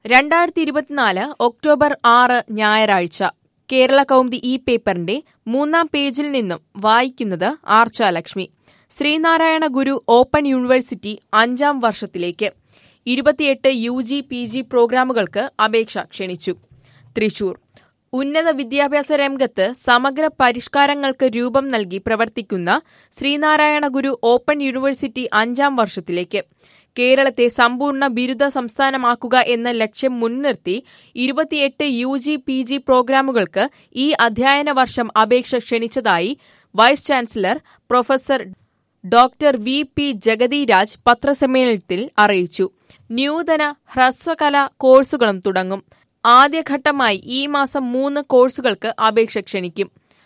രണ്ടായിരത്തി ഇരുപത്തിനാല് ഒക്ടോബർ ആറ് ഞായറാഴ്ച കേരള കൗമുദി ഈ പേപ്പറിന്റെ മൂന്നാം പേജിൽ നിന്നും വായിക്കുന്നത് ആർച്ചാലക്ഷ്മി ശ്രീനാരായണ ഗുരു ഓപ്പൺ യൂണിവേഴ്സിറ്റി അഞ്ചാം വർഷത്തിലേക്ക് ഇരുപത്തിയെട്ട് യു ജി പി ജി പ്രോഗ്രാമുകൾക്ക് അപേക്ഷ ക്ഷണിച്ചു തൃശൂർ ഉന്നത വിദ്യാഭ്യാസ രംഗത്ത് സമഗ്ര പരിഷ്കാരങ്ങൾക്ക് രൂപം നൽകി പ്രവർത്തിക്കുന്ന ശ്രീനാരായണ ഗുരു ഓപ്പൺ യൂണിവേഴ്സിറ്റി അഞ്ചാം വർഷത്തിലേക്ക് കേരളത്തെ സമ്പൂർണ്ണ ബിരുദ സംസ്ഥാനമാക്കുക എന്ന ലക്ഷ്യം മുൻനിർത്തി ഇരുപത്തിയെട്ട് യു ജി പി ജി പ്രോഗ്രാമുകൾക്ക് ഈ അധ്യയന വർഷം അപേക്ഷ ക്ഷണിച്ചതായി vice chancellor professor doctor V P Jagathiraj പത്രസമ്മേളനത്തിൽ അറിയിച്ചു നൂതന ഹ്രസ്വകല കോഴ്സുകളും തുടങ്ങും ആദ്യഘട്ടമായി ഈ മാസം മൂന്ന് കോഴ്സുകൾക്ക് അപേക്ഷ ക്ഷണിക്കും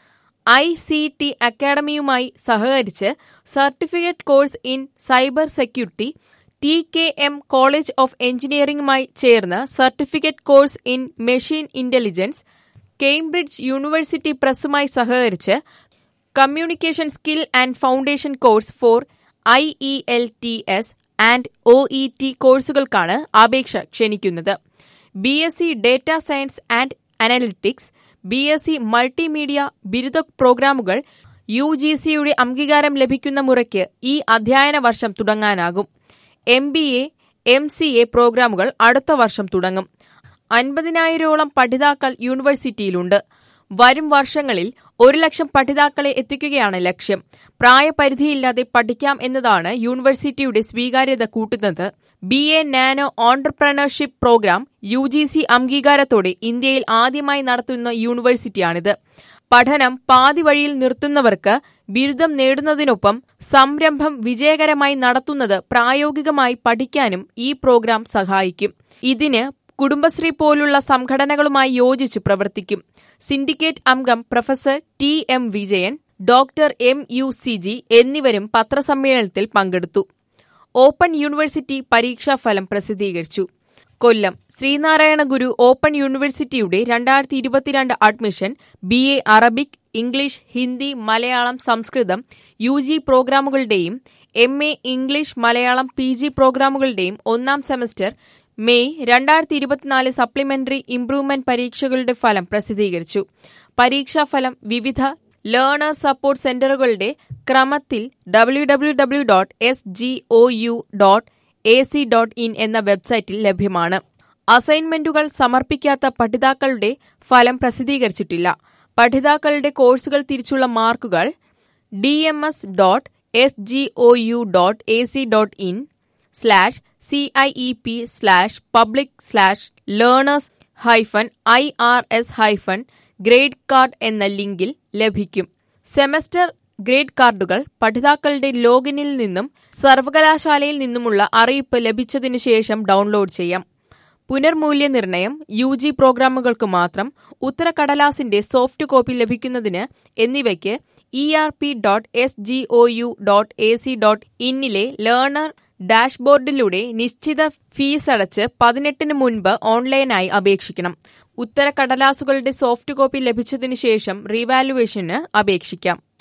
ഐ സി ടി അക്കാഡമിയുമായി സഹകരിച്ച് certificate course in cyber security T K M college of എഞ്ചിനീയറിംഗുമായി ചേർന്ന് certificate course in machine intelligence Cambridge university പ്രസുമായി സഹകരിച്ച് communication skill and foundation course for I E L T S and O E T കോഴ്സുകൾക്കാണ് അപേക്ഷ ക്ഷണിക്കുന്നത് B S C data science and analytics B S C multimedia ബിരുദ പ്രോഗ്രാമുകൾ U G സിയുടെ അംഗീകാരം ലഭിക്കുന്ന മുറയ്ക്ക് ഈ അധ്യയന വർഷം തുടങ്ങാനാകും M B A M C A പ്രോഗ്രാമുകൾ അടുത്ത വർഷം തുടങ്ങും അൻപതിനായിരോളം പഠിതാക്കൾ യൂണിവേഴ്സിറ്റിയിലുണ്ട് വരും വർഷങ്ങളിൽ ഒരു ലക്ഷം പഠിതാക്കളെ എത്തിക്കുകയാണ് ലക്ഷ്യം പ്രായപരിധിയില്ലാതെ പഠിക്കാം എന്നതാണ് യൂണിവേഴ്സിറ്റിയുടെ സ്വീകാര്യത കൂട്ടുന്നത് B A nano entrepreneurship programme U G C അംഗീകാരത്തോടെ ഇന്ത്യയിൽ ആദ്യമായി നടത്തുന്ന യൂണിവേഴ്സിറ്റിയാണിത് പഠനം പാതി വഴിയിൽ നിർത്തുന്നവർക്ക് ബിരുദം നേടുന്നതിനൊപ്പം സംരംഭം വിജയകരമായി നടത്തുന്നത് പ്രായോഗികമായി പഠിക്കാനും ഈ പ്രോഗ്രാം സഹായിക്കും ഇതിന് കുടുംബശ്രീ പോലുള്ള സംഘടനകളുമായി യോജിച്ച് പ്രവർത്തിക്കും സിൻഡിക്കേറ്റ് അംഗം professor T M Vijayan doctor M U C G എന്നിവരും പത്രസമ്മേളനത്തിൽ പങ്കെടുത്തു ഓപ്പൺ യൂണിവേഴ്സിറ്റി പരീക്ഷാഫലം പ്രസിദ്ധീകരിച്ചു കൊല്ലം ശ്രീനാരായണ ഗുരു ഓപ്പൺ യൂണിവേഴ്സിറ്റിയുടെ രണ്ടായിരത്തി ഇരുപത്തിരണ്ട് admission B A Arabic English Hindi Malayalam Sanskrit U G പ്രോഗ്രാമുകളുടെയും M A English Malayalam P G പ്രോഗ്രാമുകളുടെയും ഒന്നാം സെമസ്റ്റർ മെയ് രണ്ടായിരത്തി ഇരുപത്തിനാല് സപ്ലിമെന്ററി ഇംപ്രൂവ്മെന്റ് പരീക്ഷകളുടെ ഫലം പ്രസിദ്ധീകരിച്ചു പരീക്ഷാഫലം വിവിധ ലേണർ സപ്പോർട്ട് സെന്ററുകളുടെ ക്രമത്തിൽ W W W dot S G O U dot A C dot in എന്ന വെബ്സൈറ്റിൽ ലഭ്യമാണ് അസൈൻമെന്റുകൾ സമർപ്പിക്കാത്ത പഠിതാക്കളുടെ ഫലം പ്രസിദ്ധീകരിച്ചിട്ടില്ല പഠിതാക്കളുടെ കോഴ്സുകൾ തിരിച്ചുള്ള മാർക്കുകൾ D M S dot S G O U dot A C dot in slash C I E P slash public slash learners hyphen I R S hyphen grade card എന്ന ലിങ്കിൽ ലഭിക്കും സെമസ്റ്റർ ഗ്രേഡ് കാർഡുകൾ പഠിതാക്കളുടെ ലോഗിനിൽ നിന്നും സർവകലാശാലയിൽ നിന്നുമുള്ള അറിയിപ്പ് ലഭിച്ചതിനു ശേഷം download ചെയ്യാം പുനർമൂല്യനിർണയം യു ജി പ്രോഗ്രാമുകൾക്ക് മാത്രം ഉത്തരക്കടലാസിന്റെ സോഫ്റ്റ് കോപ്പി ലഭിക്കുന്നതിന് എന്നിവയ്ക്ക് E R P dot S G O U dot A C dot ഇന്നിലെ ലേണർ ഡാഷ്ബോർഡിലൂടെ നിശ്ചിത ഫീസ് അടച്ച് പതിനെട്ടിന് മുൻപ് ഓൺലൈനായി അപേക്ഷിക്കണം ഉത്തരക്കടലാസുകളുടെ സോഫ്റ്റ് കോപ്പി ലഭിച്ചതിനു ശേഷം റീവാലുവേഷന് അപേക്ഷിക്കാം